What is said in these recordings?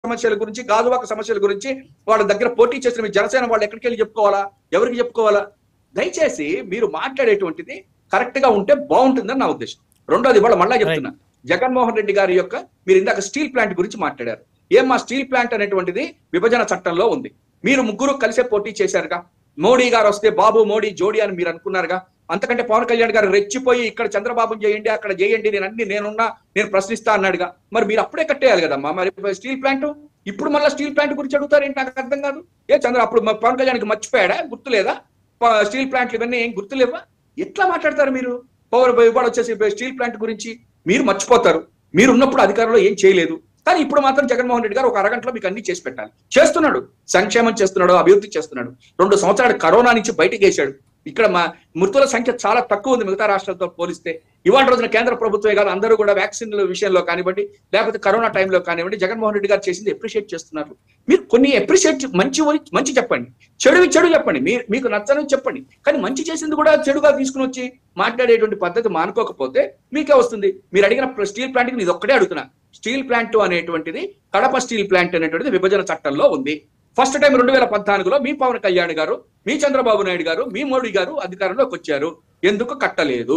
సమస్యల గురించి గాజువాక సమస్యల గురించి వాళ్ళ దగ్గర పోటీ చేసిన మీ జనసేన వాళ్ళు ఎక్కడికి వెళ్ళి చెప్పుకోవాలా ఎవరికి చెప్పుకోవాలా దయచేసి మీరు మాట్లాడేటువంటిది కరెక్ట్ గా ఉంటే బాగుంటుందని నా ఉద్దేశం రెండోది ఇవాళ మళ్ళా చెప్తున్నా జగన్మోహన్ రెడ్డి గారి యొక్క మీరు ఇందాక స్టీల్ ప్లాంట్ గురించి మాట్లాడారు ఏం మా స్టీల్ ప్లాంట్ అనేటువంటిది విభజన చట్టంలో ఉంది మీరు ముగ్గురు కలిసే పోటీ చేశారుగా మోడీ గారు వస్తే బాబు మోడీ జోడీ అని మీరు అనుకున్నారుగా అంతకంటే పవన్ కళ్యాణ్ గారు రెచ్చిపోయి ఇక్కడ చంద్రబాబు చేయండి అక్కడ చేయండి నేను అన్ని నేనున్నా నేను ప్రశ్నిస్తా అన్నాడుగా మరి మీరు అప్పుడే కట్టేయాలి కదమ్మా మరి స్టీల్ ప్లాంట్ ఇప్పుడు మళ్ళీ స్టీల్ ప్లాంట్ గురించి అడుగుతారు ఏంటి నాకు అర్థం కాదు ఏ చంద్ర అప్పుడు మ- పవన్ కళ్యాణ్కి మర్చిపోయాడా గుర్తులేదా ప- స్టీల్ ప్లాంట్లు ఇవన్నీ ఏం గుర్తులేవా ఎట్లా మాట్లాడతారు మీరు పవర్ ఇవాళ వచ్చేసి స్టీల్ ప్లాంట్ గురించి మీరు మర్చిపోతారు మీరు ఉన్నప్పుడు అధికారంలో ఏం చేయలేదు కానీ ఇప్పుడు మాత్రం జగన్మోహన్ రెడ్డి గారు ఒక అరగంటలో మీకు అన్ని చేసి పెట్టాలి చేస్తున్నాడు సంక్షేమం చేస్తున్నాడు అభివృద్ధి చేస్తున్నాడు రెండు సంవత్సరాలు కరోనా నుంచి బయటికి వేశాడు ఇక్కడ మా మృతుల సంఖ్య చాలా తక్కువ ఉంది మిగతా రాష్ట్రాలతో పోలిస్తే ఇవాళ రోజున కేంద్ర ప్రభుత్వమే కాదు అందరూ కూడా వ్యాక్సిన్ల విషయంలో కానివ్వండి లేకపోతే కరోనా టైంలో కానివ్వండి జగన్మోహన్ రెడ్డి గారు చేసింది అప్రిషియేట్ చేస్తున్నారు మీరు కొన్ని అప్రిషియేట్ మంచి మంచి చెప్పండి చెడువి చెడు చెప్పండి మీ మీకు నచ్చని చెప్పండి కానీ మంచి చేసింది కూడా చెడుగా తీసుకుని వచ్చి మాట్లాడేటువంటి పద్ధతి మానుకోకపోతే మీకే వస్తుంది మీరు అడిగిన స్టీల్ ప్లాంట్ ఇది ఒక్కడే అడుగుతున్నా స్టీల్ ప్లాంట్ అనేటువంటిది కడప స్టీల్ ప్లాంట్ అనేటువంటిది విభజన చట్టంలో ఉంది ఫస్ట్ టైం రెండు వేల పద్నాలుగులో మీ పవన్ కళ్యాణ్ గారు మీ చంద్రబాబు నాయుడు గారు మీ మోడీ గారు అధికారంలోకి వచ్చారు ఎందుకు కట్టలేదు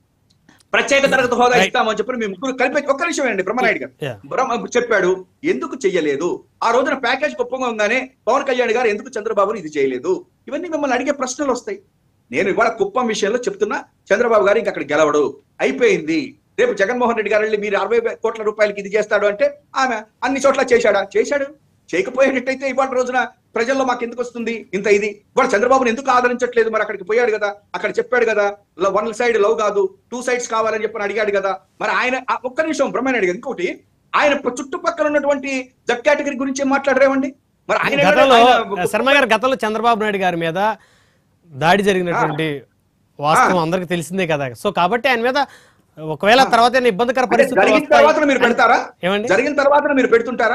ప్రత్యేక తరగతి హోదా Right. ఇస్తామని చెప్పి మీ ముగ్గురు కలిపి ఒక్క నిమిషం అండి బ్రహ్మనాయుడు గారు Yeah. బ్రహ్మ చెప్పాడు ఎందుకు చెయ్యలేదు ఆ రోజున ప్యాకేజ్ గొప్పగా ఉందనే పవన్ కళ్యాణ్ గారు ఎందుకు చంద్రబాబుని ఇది చేయలేదు ఇవన్నీ మిమ్మల్ని అడిగే ప్రశ్నలు వస్తాయి నేను ఇవాళ కుప్పం విషయంలో చెప్తున్నా చంద్రబాబు గారు ఇంకా అక్కడ గెలవడు అయిపోయింది రేపు జగన్మోహన్ రెడ్డి గారు వెళ్ళి మీరు అరవై కోట్ల రూపాయలకి ఇది చేస్తాడు అంటే ఆమె అన్ని చోట్ల చేశాడా చేశాడు చేయకపోయేటట్టయితే ఇవాళ రోజున ప్రజల్లో మాకు ఎందుకు వస్తుంది ఇంత ఇది ఇవాళ చంద్రబాబుని ఎందుకు ఆదరించట్లేదు మరి అక్కడికి పోయాడు కదా అక్కడ చెప్పాడు కదా వన్ సైడ్ లవ్ కాదు టూ సైడ్స్ కావాలని చెప్పని అడిగాడు కదా మరి ఆయన ఆ ఒక్క నిమిషం బ్రహ్మణ్య అడిగాడు ఇంకోటి ఆయన ప- చుట్టుపక్కల ఉన్నటువంటి జబ్ కేటగిరీ గురించి ఏం మాట్లాడరేమండి మరి ఆయన గతంలో ఆయన- శర్మ గారు గతంలో చంద్రబాబు నాయుడు గారి మీద దాడి జరిగినటువంటి వాస్తవం అందరికి తెలిసిందే కదా సో కాబట్టి ఆయన మీద ఒకవేళ తర్వాత ఏమైనా ఇబ్బందికర అంటే పరిస్థితులు జరిగిన వస్తాయి- తర్వాత మీరు పెడతారా ఏమండి? జరిగిన తర్వాత మీరు పెడుతుంటారా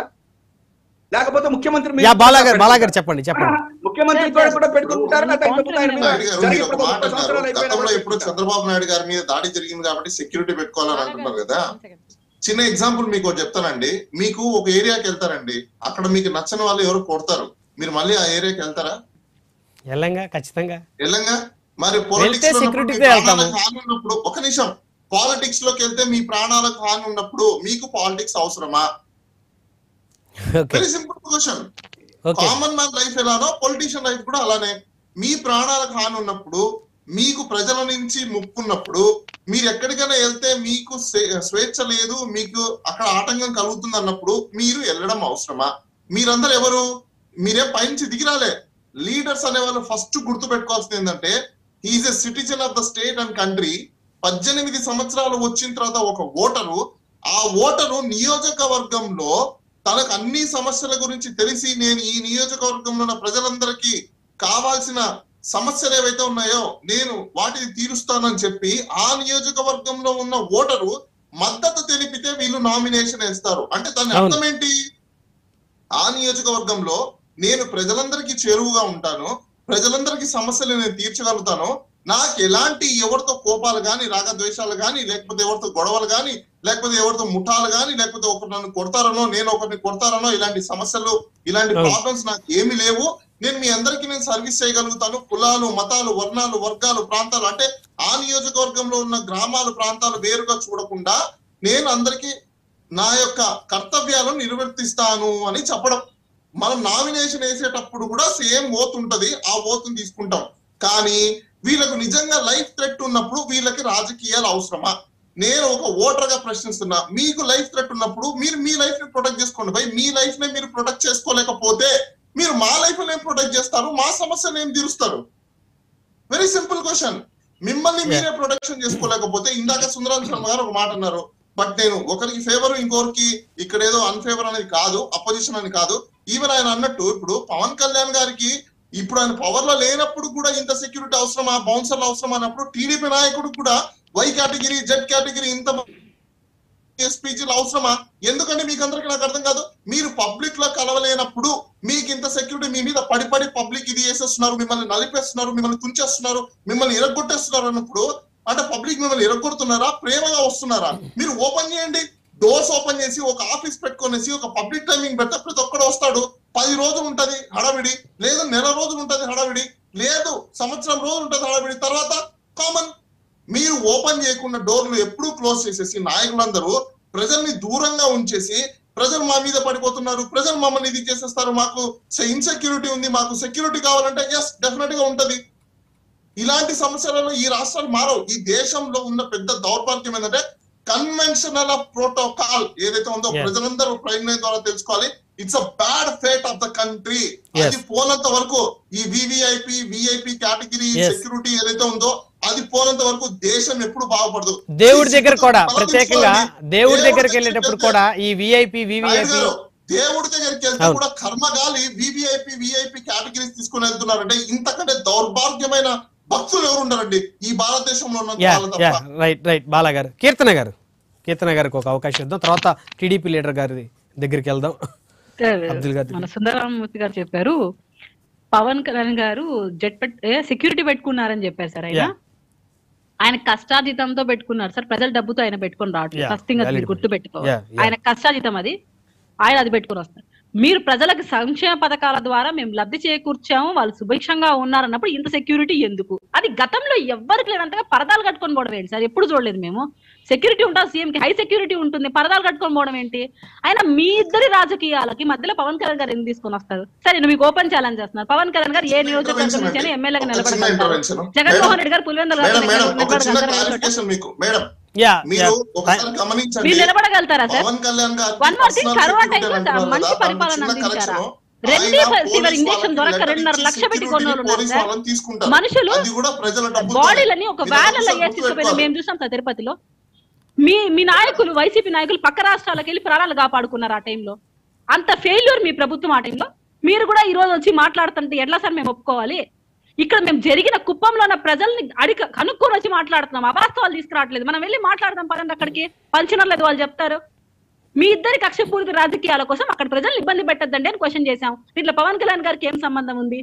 లేకపోతే ముఖ్యమంత్రి మీరు యా బాలా గారు బాలా గారు చెప్పండి చెప్పండి ముఖ్యమంత్రి కూడా కూడా పెడుతుంటారా లేకపోతే ఇంతకుముందు ఆయన మీద నాయుడు గారు జరిగి మీరు ఒక ఇప్పుడు మాట ముప్పై అన్నారు సంవత్సరాలు అయిపోయినా గతంలో కూడా ఇప్పుడు పెడుతుంటారా? చంద్రబాబు నాయుడు గారి మీద దాడి జరిగింది కాబట్టి సెక్యూరిటీ పెట్టుకోవాలని అంటున్నారు కదా చిన్న ఎగ్జాంపుల్ మీకు ఒకటి చెప్తానండి మీకు ఒక ఏరియాకి వెళ్తారండి అక్కడ మీకు నచ్చని వాళ్ళు ఎవరు కొడతారు మీరు మళ్ళీ ఆ ఏరియాకి వెళ్తారా ఎల్లంగా ఖచ్చితంగా వెళ్ళంగా మరి వెళ్తే పొలిటిక్స్ లో ఉన్నప్పుడు security మీ తో వెళ్తాము. ప్రాణాలకు హాని ఉన్నప్పుడు ఒక నిమిషం పాలిటిక్స్ లోకి వెళ్తే మీ ప్రాణాలకు హాని ఉన్నప్పుడు మీకు పాలిటిక్స్ అవసరమా okay very simple question okay common man life ఎలానో పొలిటీషియన్ లైఫ్ కూడా అలానే మీ ప్రాణాలకు హాని ఉన్నప్పుడు మీకు ప్రజల నుంచి ముప్పున్నప్పుడు మీరు ఎక్కడికైనా వెళ్తే మీకు స్వే- స్వేచ్ఛ లేదు మీకు అక్కడ ఆటంకం కలుగుతుంది అన్నప్పుడు మీరు వెళ్ళడం అవసరమా మీరందరూ ఎవరు మీరేం పైనుంచి దిగిరాలే లీడర్స్ అనే వాళ్ళు ఫస్ట్ గుర్తు పెట్టుకోవాల్సింది ఏంటంటే he's a citizen of the state and country పద్దెనిమిది సంవత్సరాలు వచ్చిన తర్వాత ఒక ఓటరు ఆ ఓటరు నియోజకవర్గంలో తనకు అన్ని సమస్యల గురించి తెలిసి నేను ఈ నియోజకవర్గంలో ఉన్న ప్రజలందరికీ కావాల్సిన సమస్యలు ఏవైతే ఉన్నాయో నేను వాటిని తీరుస్తానని చెప్పి ఆ నియోజకవర్గంలో ఉన్న ఓటరు మద్దతు తెలిపితే వీళ్ళు నామినేషన్ వేస్తారు అంటే దాని అవును. అర్థం ఏంటి ఆ నియోజకవర్గంలో నేను ప్రజలందరికీ చేరువుగా ఉంటాను ప్రజలందరికీ సమస్యలు నేను తీర్చగలుగుతాను నాకు ఎలాంటి ఎవరితో కోపాలు గాని రాగద్వేషాలు గాని లేకపోతే ఎవరితో గొడవలు గాని లేకపోతే ఎవరితో ముఠాలు గాని లేకపోతే ఒకరు నన్ను కొడతారనో నేను ఒకరిని కొడతారనో ఇలాంటి సమస్యలు ఇలాంటి అవును. ప్రాబ్లమ్స్ నాకు ఏమి లేవు నేను మీ అందరికీ నేను సర్వీస్ చేయగలుగుతాను కులాలు మతాలు వర్ణాలు వర్గాలు ప్రాంతాలు అంటే ఆ నియోజకవర్గంలో ఉన్న గ్రామాలు ప్రాంతాలు వేరుగా చూడకుండా నేను అందరికీ నా యొక్క కర్తవ్యాలను నిర్వర్తిస్తాను అని చెప్పడం మనం నామినేషన్ వేసేటప్పుడు కూడా సేమ్ ఓత్ ఉంటది ఆ ఓతుని తీసుకుంటాం కానీ వీళ్ళకు నిజంగా లైఫ్ థ్రెట్ ఉన్నప్పుడు వీళ్ళకి రాజకీయాలు అవసరమా నేను ఒక ఓటర్ గా ప్రశ్నిస్తున్నా మీకు లైఫ్ థ్రెట్ ఉన్నప్పుడు మీరు మీ లైఫ్ ని ప్రొటెక్ట్ చేసుకోండి భయ్ మీ లైఫ్ ని మీరు ప్రొటెక్ట్ చేసుకోలేకపోతే మీరు మా లైఫ్ ఏం ప్రొటెక్ట్ చేస్తారు మా సమస్యను ఏం తీరుస్తారు వెరీ సింపుల్ క్వశ్చన్ మిమ్మల్ని మీరే ప్రొటెక్షన్ చేసుకోలేకపోతే ఇందాక సుందరాల శర్మ గారు ఒక మాట అన్నారు బట్ నేను ఒకరికి ఫేవర్ ఇంకొకరికి ఇక్కడ ఏదో అన్ఫేవర్ అనేది కాదు అపోజిషన్ అని కాదు ఈవెన్ ఆయన అన్నట్టు ఇప్పుడు పవన్ కళ్యాణ్ గారికి ఇప్పుడు ఆయన పవర్ లో లేనప్పుడు కూడా ఇంత సెక్యూరిటీ అవసరమా బౌన్సర్లు అవసరం అన్నప్పుడు టీడీపీ నాయకుడు కూడా వై కేటగిరీ జెడ్ కేటగిరీ ఇంత స్పీచ్లు అవసరమా ఎందుకంటే మీకు అందరికి నాకు అర్థం కాదు మీరు పబ్లిక్ లో కలవలేనప్పుడు మీకు ఇంత సెక్యూరిటీ మీ మీద పడి పడి పబ్లిక్ ఇది చేసేస్తున్నారు మిమ్మల్ని నలిపేస్తున్నారు మిమ్మల్ని తుంచేస్తున్నారు మిమ్మల్ని ఇరగొట్టేస్తున్నారు అన్నప్పుడు అంటే పబ్లిక్ మిమ్మల్ని ఇరగొడుతున్నారా ప్రేమగా వస్తున్నారా మీరు ఓపెన్ చేయండి డోర్స్ ఓపెన్ చేసి ఒక ఆఫీస్ పెట్టుకొనేసి ఒక పబ్లిక్ టైమింగ్ పెడితే ప్రతి ఒక్కడు వస్తాడు పది రోజులు ఉంటది హడావిడి లేదు నెల రోజులు ఉంటది హడావిడి లేదు సంవత్సరం రోజులు ఉంటది హడావిడి తర్వాత కామన్ మీరు ఓపెన్ చేయకుండా డోర్లు ఎప్పుడూ క్లోజ్ చేసేసి నాయకులందరూ ప్రజల్ని దూరంగా ఉంచేసి ప్రజలు మా మీద పడిపోతున్నారు ప్రజలు మమ్మల్ని ఇది చేసేస్తారు మాకు ఇన్సెక్యూరిటీ ఉంది మాకు సెక్యూరిటీ కావాలంటే ఎస్ డెఫినెట్ గా ఉంటది ఇలాంటి సమస్యలలో ఈ రాష్ట్రాలు మారవు ఈ దేశంలో ఉన్న పెద్ద దౌర్భాగ్యం ఏంటంటే కన్వెన్షనల్ ఆఫ్ ప్రోటోకాల్ ఏదైతే ఉందో Yes. ప్రజలందరూ ప్రయత్నం ద్వారా తెలుసుకోవాలి it's a bad fate of the country Yes. అది పోనంత వరకు ఈ VVIP VIP category Yes. Security ఏదైతే ఉందో అది పోనంత వరకు దేశం ఎప్పుడు బాగుపడదు దేవుడి ఈ దగ్గర కూడా సిగ్గుతో ప్రత్యేకంగా తలదించుకోవాలి. దేవుడి దగ్గరికి దగ్గరికి వెళ్ళేటప్పుడు వెళ్తే- కూడా ఈ విఐపి నాయుడు వివిఐపి గారు, దేవుడి దగ్గరికి వెళ్తే అవును. కూడా కర్మగాలి వివిఐపి విఐపి కేటగిరీస్ తీసుకుని వెళ్తున్నారంటే ఇంతకంటే దౌర్భాగ్యమైన భక్తులు ఎవరు ఉండరండి ఈ భారతదేశంలో ఉన్న యా వాళ్ళ యా తప్ప రైట్ రైట్ బాలా గారు కీర్తన గారు కీర్తన గారికి ఒక అవకాశం ఇద్దాం తర్వాత టీడీపీ లీడర్ గారి దగ్గరికి వెళ్దాం అబ్దుల్ గారి మన సుందరరామూర్తి గారు చెప్పారు పవన్ కళ్యాణ్ గారు జెట్ పెట్ సెక్యూరిటీ పెట్టుకున్నారని చెప్పారు సార్ ఆయన Yeah. ఆయన కష్టాజితంతో పెట్టుకున్నారు సార్ ప్రజల డబ్బుతో ఆయన పెట్టుకొని రావట్లేదు Yeah, ఫస్ట్ థింగ్ అది valid మీరు గుర్తు పెట్టుకోవాలి Yeah, yeah. ఆయన కష్టాజితం అది ఆయన అది పెట్టుకొని వస్తారు మీరు ప్రజలకు సంక్షేమ పథకాల ద్వారా మేము లబ్ధి చేకూర్చాము వాళ్ళు సుభిక్షంగా ఉన్నారన్నప్పుడు ఇంత సెక్యూరిటీ ఎందుకు అది గతంలో ఎవ్వరికి లేనంతగా పరదాలు కట్టుకొని పోవడం ఏంటి సార్ ఎప్పుడు చూడలేదు మేము సెక్యూరిటీ ఉంటుంది సీఎం కి హై సెక్యూరిటీ ఉంటుంది పరదాలు కట్టుకొని పోవడం ఏంటి ఆయన మీ ఇద్దరి రాజకీయాలకి మధ్యలో పవన్ కళ్యాణ్ గారు ఎందుకు తీసుకొని వస్తారు సరే నేను మీకు ఓపెన్ ఛాలెంజ్ చేస్తున్నారు పవన్ కళ్యాణ్ గారు ఏ నియోజకవర్గం నుంచి అయినా ఎమ్మెల్యేగా ఒక చిన్న నిలబడతారు intervention. జగన్మోహన్ రెడ్డి గారు పులివెందుల మేడం మేడం ఒక చిన్న నిలబడగలుగుతారా? క్లారిఫికేషన్ మీకు మేడం యా మీరు ఒకసారి మీరు గమనించండి నిలబడగలుగుతారా సార్ పవన్ కళ్యాణ్ గారు One more thing, కరోనా టైంలో మంచి పరిపాలన అందించారా? రెండే ఫీవర్ ఇంజెక్షన్ దొరక్క రెండున్నర లక్ష పెట్టి కొన్నోళ్ళు ఉన్నారు సార్. మనుషులు అది కూడా ప్రజల డబ్బులు బాడీలని ఒక వ్యాన్లలో వేసి తీసుకుపోయిన మేము చూసాం సార్ తిరుపతిలో మీ మీ నాయకులు వైసీపీ నాయకులు పక్క రాష్ట్రాలకు వెళ్ళి ప్రాణాలు కాపాడుకున్నారు ఆ టైంలో అంత ఫెయిల్యూర్ మీ ప్రభుత్వం ఆ టైంలో మీరు కూడా ఈ రోజు వచ్చి మాట్లాడుతుంటే ఎట్లా సార్ మేము ఒప్పుకోవాలి ఇక్కడ మేము జరిగిన కుప్పంలో ఉన్న ప్రజల్ని అడిగ కనుక్కొని వచ్చి మాట్లాడుతున్నాం అవాస్తవాలు తీసుకురావట్లేదు మనం వెళ్ళి మాట్లాడదాం పదండి అక్కడికి పంచడం లేదు వాళ్ళు చెప్తారు మీ ఇద్దరి కక్షపూరిత రాజకీయాల కోసం అక్కడ ప్రజల్ని ఇబ్బంది పెట్టద్దండి అని క్వశ్చన్ చేశాం దీంట్లో పవన్ కళ్యాణ్ గారికి ఏం సంబంధం ఉంది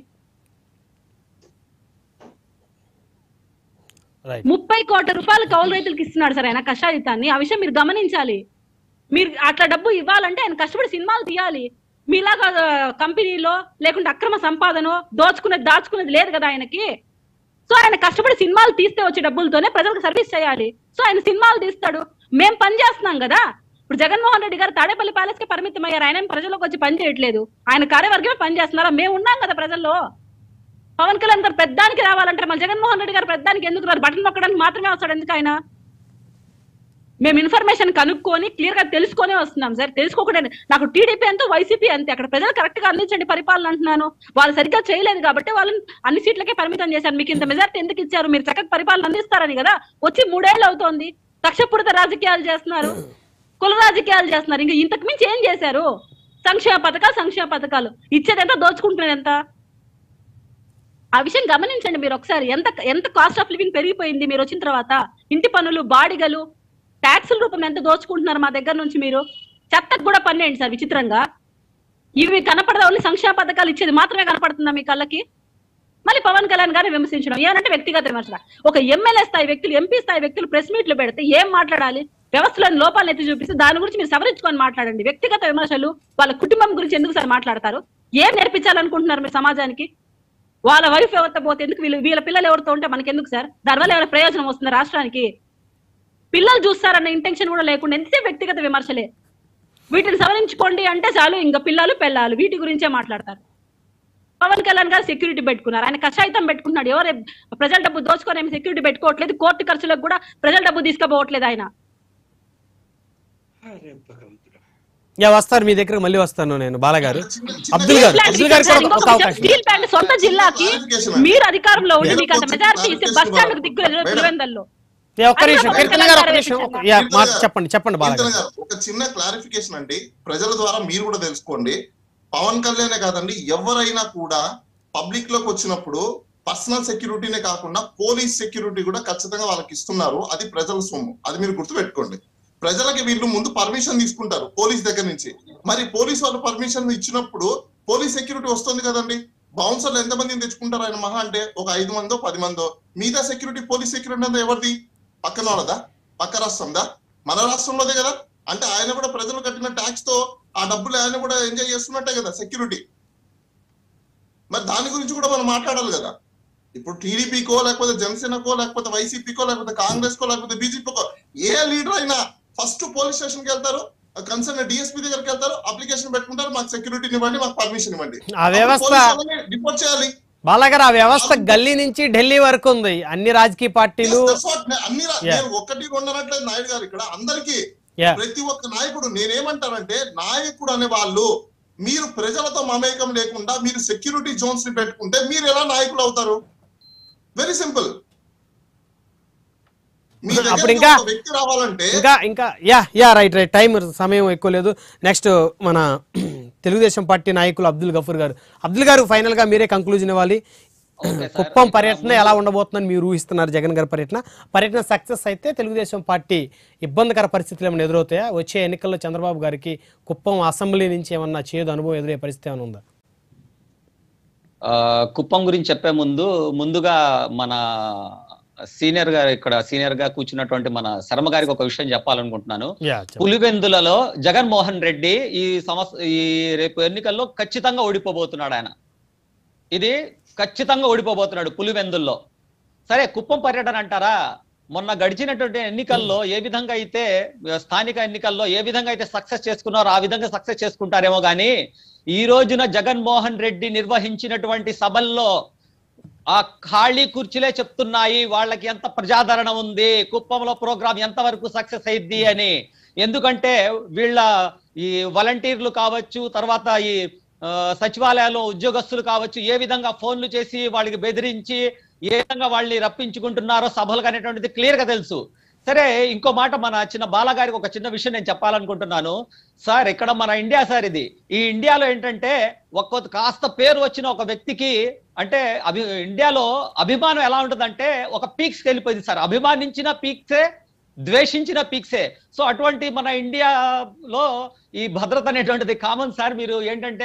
రైట్ ముప్పై కోట్ల రూపాయలు కౌలు రైతులకు ఇస్తున్నాడు సార్ ఆయన కష్టాజితాన్ని ఆ విషయం మీరు గమనించాలి మీరు అట్లా డబ్బు ఇవ్వాలంటే ఆయన కష్టపడి సినిమాలు తీయాలి మీలాగా ఆ, కంపెనీలో లేకుంటే అక్రమ సంపాదన దోచుకునేది దాచుకునేది లేదు కదా ఆయనకి సో ఆయన కష్టపడి సినిమాలు తీస్తే వచ్చే డబ్బులతోనే ప్రజలకు సర్వీస్ చేయాలి సో ఆయన సినిమాలు తీస్తాడు మేం పని చేస్తున్నాం కదా ఇప్పుడు జగన్మోహన్ రెడ్డి గారు తాడేపల్లి ప్యాలెస్ కి పరిమితం అయ్యారు ఆయన ఏం ప్రజలకు వచ్చి పని చేయట్లేదు ఆయన కార్యవర్గమే పని చేస్తున్నారా మేము ఉన్నాం కదా ప్రజల్లో పవన్ కళ్యాణ్ గారు పెద్దానికి రావాలంటే మన జగన్మోహన్ రెడ్డి గారు పెద్దానికి ఎందుకు రారు బటన్ నొక్కడానికి మాత్రమే వస్తాడు ఎందుకు ఆయన మేము ఇన్ఫర్మేషన్ కనుక్కొని క్లియర్ గా తెలుసుకొని వస్తున్నాం సార్ తెలుసుకోకుండా నాకు టీడీపీ అంతా వైసీపీ అంతే అక్కడ ప్రజలు కరెక్ట్ గా అందించండి పరిపాలన అంటున్నాను వాళ్ళు సరిగ్గా చేయలేదు కాబట్టి వాళ్ళని అన్ని సీట్లకే పరిమితం చేశారు మీకు ఇంత మెజార్టీ ఎందుకు ఇచ్చారు మీరు చక్కగా పరిపాలన అందిస్తారని కదా వచ్చి మూడేళ్ళు అవుతోంది కక్షపూరిత రాజకీయాలు చేస్తున్నారు కుల రాజకీయాలు చేస్తున్నారు ఇంకా ఇంతకు మించి ఏం చేశారు సంక్షేమ పథకాలు సంక్షేమ పథకాలు ఇచ్చేదెంత దోచుకుంటున్నది ఎంత ఆ విషయం గమనించండి మీరు ఒకసారి ఎంత ఎంత కాస్ట్ ఆఫ్ లివింగ్ పెరిగిపోయింది మీరు వచ్చిన తర్వాత ఇంటి పనులు బాడిగలు ట్యాక్సుల రూపం ఎంత దోచుకుంటున్నారు మా దగ్గర నుంచి మీరు చెత్తకు కూడా పన్నేయండి సార్ విచిత్రంగా ఇవి కనపడదా ఓన్లీ సంక్షేమ పథకాలు ఇచ్చేది మాత్రమే కనపడుతుందా మీ కళ్ళకి మళ్ళీ పవన్ కళ్యాణ్ గారిని విమర్శించడం ఏమంటే వ్యక్తిగత విమర్శ ఒక ఎమ్మెల్యే స్థాయి వ్యక్తులు ఎంపీ స్థాయి వ్యక్తులు ప్రెస్ మీట్లు పెడితే ఏం మాట్లాడాలి వ్యవస్థలోని లోపాలను ఎత్తి చూపిస్తే దాని గురించి మీరు సవరించుకొని మాట్లాడండి వ్యక్తిగత విమర్శలు వాళ్ళ కుటుంబం గురించి ఎందుకు సార్ మాట్లాడతారు ఏం నేర్పించాలనుకుంటున్నారు మీరు సమాజానికి వాళ్ళ వైఫ్ ఎవరితో పోతే ఎందుకు వీళ్ళు వీళ్ళ పిల్లలు ఎవరితో ఉంటే మనకెందుకు సార్ దానివల్ల ఏమైనా ప్రయోజనం వస్తుంది రాష్ట్రానికి పిల్లలు చూస్తారన్న ఇంటెన్షన్ కూడా లేకుండా ఎంతసేపు వ్యక్తిగత విమర్శలే వీటిని సవరించుకోండి అంటే చాలు ఇంకా పిల్లలు పెళ్ళాలు వీటి గురించే మాట్లాడతారు పవన్ కళ్యాణ్ గారు సెక్యూరిటీ పెట్టుకున్నారు ఆయన కషాయితం పెట్టుకున్నాడు ఎవరు ప్రజల డబ్బు దోచుకొని ఏమి సెక్యూరిటీ పెట్టుకోవట్లేదు కోర్టు ఖర్చులకు కూడా ప్రజల డబ్బు తీసుకుపోవట్లేదు ఆయన అరే భగవంతుడా. యా వస్తారు మీ దగ్గర మళ్ళీ వస్తాను నేను బాలగారు చిన్న- చిన్న అబ్దుల్ గారు ప్లాంట్ అబ్దుల్ గారికి సార్, కూడా ఇంకొక ఒక విషయం, అవకాశం స్టీల్ ప్లాంట్ సొంత జిల్లాకి మీరు అధికారంలో ఉండి మీకు అంత మేడం, మెజారిటీ ఇస్తే బస్ స్టాండ్ దిక్కు మేడం. పులివెందల్లో యా, ఒక్క నిమిషం పవన్ కీర్తన కళ్యాణ్ గారు ఒక్క గారు నిమిషం వేపించారు. యా, కీర్తన మాట గారు, చెప్పండి చెప్పండి బాలగారు కీర్తన గారు, ఒక చిన్న క్లారిఫికేషన్ అండి ప్రజల ద్వారా మీరు కూడా తెలుసుకోండి పవన్ కళ్యాణే కాదండి ఎవరైనా కూడా పబ్లిక్ లోకి వచ్చినప్పుడు పర్సనల్ సెక్యూరిటీనే కాకుండా పోలీస్ సెక్యూరిటీ కూడా ఖచ్చితంగా వాళ్ళకి ఇస్తున్నారు అది ప్రజల సొమ్ము అది మీరు గుర్తుపెట్టుకోండి ప్రజలకి వీళ్ళు ముందు పర్మిషన్ తీసుకుంటారు పోలీస్ దగ్గర నుంచి మరి పోలీస్ వాళ్ళు పర్మిషన్ ఇచ్చినప్పుడు పోలీస్ సెక్యూరిటీ వస్తుంది కదండి బౌన్సర్లు ఎంతమందిని తెచ్చుకుంటారు ఆయన మహా అంటే ఒక ఐదు మందో పది మందో మిగతా సెక్యూరిటీ పోలీస్ సెక్యూరిటీ అంతా ఎవరిది పక్కన వాళ్ళదా పక్క రాష్ట్రందా మన రాష్ట్రంలోదే కదా అంటే ఆయన కూడా ప్రజలు కట్టిన ట్యాక్స్ తో ఆ డబ్బులు ఆయన కూడా ఎంజాయ్ చేస్తున్నట్టే కదా సెక్యూరిటీ మరి దాని గురించి కూడా మనం మాట్లాడాలి కదా ఇప్పుడు టీడీపీకో లేకపోతే జనసేనకో లేకపోతే వైసీపీకో లేకపోతే కాంగ్రెస్ కో లేకపోతే బీజేపీకో ఏ లీడర్ అయినా ఫస్ట్ పోలీస్ స్టేషన్ కి వెళ్తారు కన్సర్న్ డిఎస్పీ దగ్గరికి వెళ్తారు అప్లికేషన్ పెట్టుకుంటారు మాకు సెక్యూరిటీని ఇవ్వండి మాకు పర్మిషన్ ఇవ్వండి ఆ వ్యవస్థ రిపోర్ట్ చేయాలి బాలాగారు ఆ వ్యవస్థ గల్లీ నుంచి ఢిల్లీ వరకు ఉంది అన్ని రాజకీయ పార్టీలు Yes, that's what నే- అన్ని రా- Yeah. నేను ఒక్కటి రెండు అనట్లేదు నాయుడు గారు ఇక్కడ అందరికీ Yeah. ప్రతి ఒక్క నాయకుడు నేనేమంటానంటే నాయకుడు అనే వాళ్ళు మీరు ప్రజలతో మమేకం లేకుండా మీరు సెక్యూరిటీ జోన్స్ ని పెట్టుకుంటే మీరు ఎలా నాయకులు అవుతారు వెరీ సింపుల్ మీ అప్పుడు దగ్గరికి ఇంకా- ఒక వ్యక్తి రావాలంటే ఇంకా ఇంకా yeah yeah right right time సమయం ఎక్కువ లేదు నెక్స్ట్ మన తెలుగుదేశం పార్టీ నాయకులు అబ్దుల్ గఫూర్ గారు అబ్దుల్ గారు ఫైనల్ గా మీరే కంక్లూజన్ ఇవ్వాలి ఓకే సార్. కుప్పం పర్యటన ఎలా ఉండబోతుందని మీరు ఊహిస్తున్నారు జగన్ గారి పర్యటన పర్యటన సక్సెస్ అయితే తెలుగుదేశం పార్టీ ఇబ్బందికర పరిస్థితులు ఏమైనా ఎదురవుతాయా వచ్చే ఎన్నికల్లో చంద్రబాబు గారికి కుప్పం అసెంబ్లీ నుంచి ఏమన్నా చేదు అనుభవం ఎదురయ్యే పరిస్థితి ఏమైనా ఉందా ఆ, కుప్పం గురించి చెప్పే ముందు ముందుగా మన సీనియర్ గా ఇక్కడ సీనియర్ గా కూర్చున్నటువంటి మన శర్మ గారికి ఒక విషయం చెప్పాలనుకుంటున్నాను యా పులివెందులలో జగన్మోహన్ రెడ్డి ఈ సంవత్సరం ఈ రేపు ఎన్నికల్లో ఖచ్చితంగా ఓడిపోబోతున్నాడు ఆయన ఇది ఖచ్చితంగా ఓడిపోబోతున్నాడు పులివెందుల్లో సరే కుప్పం పర్యటన అంటారా మొన్న గడిచినటువంటి ఎన్నికల్లో ఏ విధంగా అయితే స్థానిక ఎన్నికల్లో ఏ విధంగా అయితే సక్సెస్ చేసుకున్నారో ఆ విధంగా సక్సెస్ చేసుకుంటారేమో గానీ ఈ రోజున జగన్మోహన్ రెడ్డి నిర్వహించినటువంటి సభల్లో ఆ ఖాళీ కుర్చీలే చెప్తున్నాయి వాళ్ళకి ఎంత ప్రజాదరణ ఉంది కుప్పంలో ప్రోగ్రాం ఎంత వరకు సక్సెస్ అయింది అని ఎందుకంటే వీళ్ళ ఈ వాలంటీర్లు కావచ్చు తర్వాత ఈ ఆ, సచివాలయాల్లో ఉద్యోగస్తులు కావచ్చు ఏ విధంగా ఫోన్లు చేసి వాళ్ళకి బెదిరించి ఏ విధంగా వాళ్ళని రప్పించుకుంటున్నారో సభలకు అనేటువంటిది క్లియర్ గా తెలుసు సరే ఇంకో మాట మన చిన్న బాలగారికి ఒక చిన్న విషయం నేను చెప్పాలనుకుంటున్నాను సార్ ఇక్కడ మన ఇండియా సార్ ఇది ఈ ఇండియాలో ఏంటంటే ఒక్క కాస్త పేరు వచ్చిన ఒక వ్యక్తికి అంటే అభి ఇండియాలో అభిమానం ఎలా ఉంటుందంటే ఒక పీక్స్కి వెళ్ళిపోయింది సార్ అభిమానించిన పీక్సే ద్వేషించిన పీక్సే సో అటువంటి మన ఇండియాలో ఈ భద్రత అనేటువంటిది కామన్ సార్ మీరు ఏంటంటే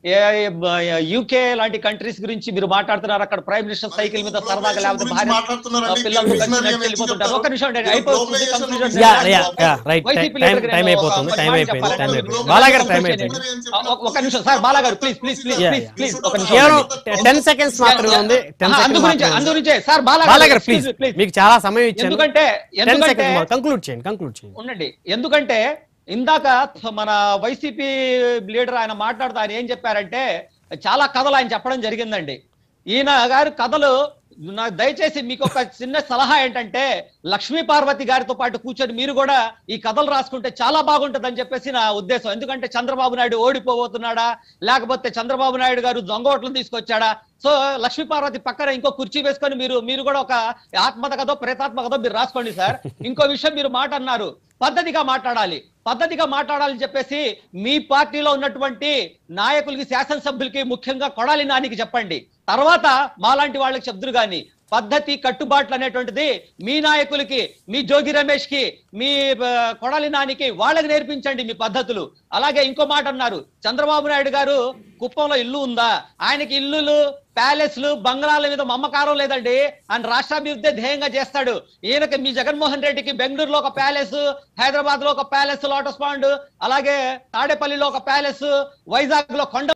యూకే లాంటి కంట్రీస్ గురించి మీరు మాట్లాడుతున్నారు అక్కడ ప్రైమ్ మినిస్టర్ సైకిల్ మీద సరదాగా లేకపోతే గురించి భార్య మాట్లాడుతున్నారండి. పిల్లలు మీరు కలిసి visionary అని వెళ్ళిపోతుంటారు ఒక నిమిషం అండి చెప్తారు. అయిపోతుంది Globalization conclusion గురించి యా చేయాలి. Yeah yeah right YCP time leader time నేను అయిపోతుంది ఒక టైం మాట అయిపోయింది టైం చెప్పాలని అయిపోయింది అనుకుంటున్నాను. బాలాగారు టైం అయిపోయింది ఒక నిమిషం సార్ బాలాగారు please please please Yeah, please yeah. Please ఒక నిమిషం కేవలం అండి. టెన్ సెకండ్స్ మాత్రమే ఉంది టెన్ ఆహా, అందు సెకండ్స్ గురించే అందు మాత్రమే గురించే సార్ బాలాగారు బాలాగారు ప్లీజ్ ప్లీజ్ ప్లీజ్ మీకు చాలా సమయం ఇచ్చాను ఎందుకంటే టెన్ ఎందుకంటే సెకండ్స్ కంక్లూడ్ చేయండి కంక్లూడ్ చేయండి ఉండండి ఎందుకంటే ఇందాక మన వైసీపీ లీడర్ ఆయన మాట్లాడుతూ ఆయన ఏం చెప్పారంటే చాలా కథలు ఆయన చెప్పడం జరిగిందండి ఈయన గారు కథలు నాకు దయచేసి మీకు ఒక చిన్న సలహా ఏంటంటే లక్ష్మీ పార్వతి గారితో పాటు కూర్చొని మీరు కూడా ఈ కథలు రాసుకుంటే చాలా బాగుంటుందని చెప్పేసి నా ఉద్దేశం ఎందుకంటే చంద్రబాబు నాయుడు ఓడిపోబోతున్నాడా లేకపోతే చంద్రబాబు నాయుడు గారు దొంగ ఓట్లను తీసుకొచ్చాడా సో లక్ష్మీ పార్వతి పక్కన ఇంకో కుర్చీ వేసుకొని మీరు మీరు కూడా ఒక ఆత్మత కథో ప్రేతాత్మ కథో మీరు రాసుకోండి సార్ ఇంకో విషయం మీరు మాట అన్నారు పద్ధతిగా మాట్లాడాలి పద్ధతిగా మాట్లాడాలని చెప్పేసి మీ పార్టీలో ఉన్నటువంటి నాయకులకి శాసనసభ్యులకి ముఖ్యంగా కొడాలి నానికి చెప్పండి తర్వాత మాలాంటి వాళ్ళకి చెప్దురు గాని పద్ధతి కట్టుబాట్లు అనేటువంటిది మీ నాయకులకి మీ జోగి రమేష్ కి మీ ఆ, కొడాలి నానికి వాళ్ళకి నేర్పించండి మీ పద్ధతులు అలాగే ఇంకో మాట అన్నారు చంద్రబాబు నాయుడు గారు కుప్పంలో ఇల్లు ఉందా ఆయనకి ఇల్లులు ప్యాలెస్లు బంగ్లాల మీద మమ్మకారం లేదండి ఆయన రాష్ట్రాభివృద్ధి ధ్యేయంగా చేస్తాడు ఈయనకి మీ జగన్మోహన్ రెడ్డికి బెంగళూరులో ఒక ప్యాలెస్ హైదరాబాద్ లో ఒక ప్యాలెస్ లోటస్ పాండ్ అలాగే తాడేపల్లిలో ఒక ప్యాలెస్ వైజాగ్ లో కొండ